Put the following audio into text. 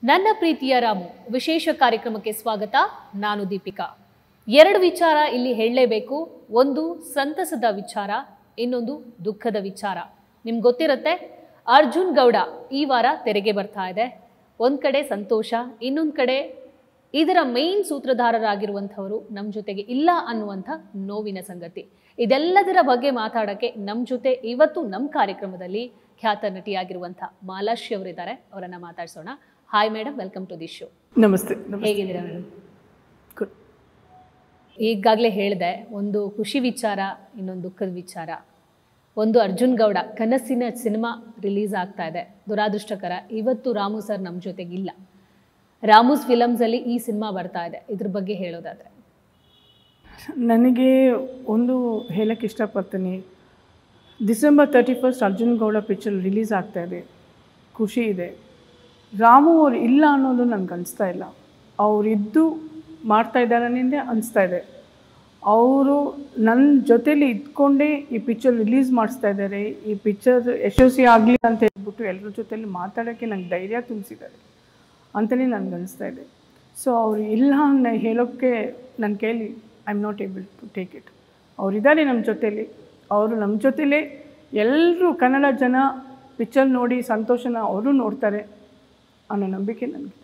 ನನ್ನ ಪ್ರೀತಿಯ ರಾಮು ವಿಶೇಷ ಕಾರ್ಯಕ್ರಮಕ್ಕೆ ಸ್ವಾಗತ ನಾನು ದೀಪಿಕಾ ಎರಡು ವಿಚಾರ ಇಲ್ಲಿ ಹೇಳಲೇಬೇಕು ಒಂದು ಸಂತಸದ ವಿಚಾರ ಇನ್ನೊಂದು ದುಃಖದ ವಿಚಾರ ನಿಮ್ಗೆ ಗೊತ್ತಿರುತ್ತೆ ಅರ್ಜುನ್ ಗೌಡ ಈ ವಾರ ತೆರೆಗೆ ಬರ್ತಾ ಇದೆ ಒಂದು ಕಡೆ ಸಂತೋಷ ಇನ್ನೊಂದು ಕಡೆ ಇದರ ಮೇನ್ ಸೂತ್ರಧಾರರಾಗಿರುವಂಥವರು ನಮ್ಮ ಜೊತೆಗೆ ಇಲ್ಲ ಅನ್ನುವಂಥ ನೋವಿನ ಸಂಗತಿ ಇದೆಲ್ಲದರ ಬಗ್ಗೆ ಮಾತಾಡೋಕ್ಕೆ ನಮ್ಮ ಜೊತೆ ಇವತ್ತು ನಮ್ಮ ಕಾರ್ಯಕ್ರಮದಲ್ಲಿ ಖ್ಯಾತ ನಟಿಯಾಗಿರುವಂಥ ಮಾಲಾಶ್ರೀ ಅವರಿದ್ದಾರೆ ಅವರನ್ನು ಮಾತಾಡ್ಸೋಣ hi madam welcome to the show ನಮಸ್ತೆ ನಮಸ್ತೆ ಹೇಗಿದ್ದೀರಾ ಮೇಡಮ್ ಗುಡ್ ಈಗಾಗಲೇ ಹೇಳಿದೆ ಒಂದು ಖುಷಿ ವಿಚಾರ ಇನ್ನೊಂದು ದುಃಖದ ವಿಚಾರ ಒಂದು ಅರ್ಜುನ್ ಗೌಡ ಕನಸಿನ ಸಿನಿಮಾ ರಿಲೀಸ್ ಆಗ್ತಾ ಇದೆ ದುರಾದೃಷ್ಟಕರ ಇವತ್ತು ರಾಮು ಸರ್ ನಮ್ಮ ಜೊತೆಗಿಲ್ಲ ರಾಮುಸ್ ಫಿಲಮ್ಸಲ್ಲಿ ಈ ಸಿನಿಮಾ ಬರ್ತಾ ಇದೆ ಇದ್ರ ಬಗ್ಗೆ ಹೇಳೋದಾದ್ರೆ ನನಗೆ ಒಂದು ಹೇಳಕ್ಕೆ ಇಷ್ಟಪಡ್ತೀನಿ December thirty first Arjun Gowda picture release ಆಗ್ತಾ ಇದೆ ಖುಷಿ ಇದೆ ರಾಮು ಅವ್ರು ಇಲ್ಲ ಅನ್ನೋದು ನನಗೆ ಅನಿಸ್ತಾ ಇಲ್ಲ ಅವರಿದ್ದು ಮಾಡ್ತಾ ಇದ್ದಾರನಿಂದೆ ಅನಿಸ್ತಾ ಇದೆ ಅವರು ನನ್ನ ಜೊತೇಲಿ ಇದ್ಕೊಂಡೇ ಈ ಪಿಕ್ಚರ್ ರಿಲೀಸ್ ಮಾಡಿಸ್ತಾ ಇದ್ದಾರೆ ಈ ಪಿಕ್ಚರ್ ಯಶಸ್ವಿ ಆಗಲಿ ಅಂತ ಹೇಳ್ಬಿಟ್ಟು ಎಲ್ಲರ ಜೊತೆಲಿ ಮಾತಾಡೋಕ್ಕೆ ನಂಗೆ ಧೈರ್ಯ ತುಂಬಿಸಿದ್ದಾರೆ ಅಂತಲೇ ನನಗೆ ಅನಿಸ್ತಾ ಇದೆ ಸೊ ಅವ್ರು ಇಲ್ಲ ಅನ್ನೋ ಹೇಳೋಕ್ಕೆ ನನ್ನ ಕೈಲಿ I am not able to take it ಅವರಿದ್ದಾರೆ ನಮ್ಮ ಜೊತೇಲಿ ಅವರು ನಮ್ಮ ಜೊತೆಲೇ ಎಲ್ಲರೂ ಕನ್ನಡ ಜನ ಪಿಕ್ಚರ್ ನೋಡಿ ಸಂತೋಷನ ಅವರು ನೋಡ್ತಾರೆ ಅನ್ನೋ ನಂಬಿಕೆ ನನಗೆ